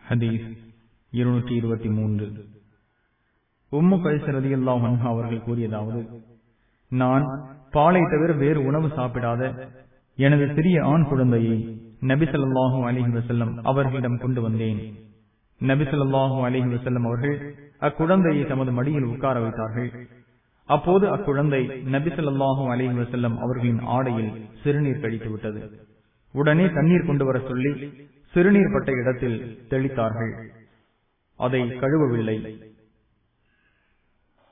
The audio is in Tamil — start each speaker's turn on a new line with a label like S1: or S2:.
S1: ஹதீஸ் இருநூற்றி இருபத்தி மூன்று உம்மு கைசரதி அல்லாஹ் அவர்கள் கூறியதாவது நான் பாலை தவிர வேறு உணவு சாப்பிடாத எனது சிறிய ஆண் குழந்தையை நபிசல்லாஹூ அலிஹி வசல்லம் அவர்களிடம் கொண்டு வந்தேன் நபிசல்லாஹூ அலிஹி வசல்லம் அவர்கள் அக்குழந்தையை தமது மடியில் உட்கார வைத்தார்கள் அப்போது அக்குழந்தை நபிசல்லாஹூ அலிஹி வசல்லம் அவர்களின் ஆடையில் சிறுநீர் கழித்து விட்டது உடனே தண்ணீர் கொண்டு வர சொல்லி சிறுநீர் பட்ட இடத்தில் தெளித்தார்கள் அதை கழுவவில்லை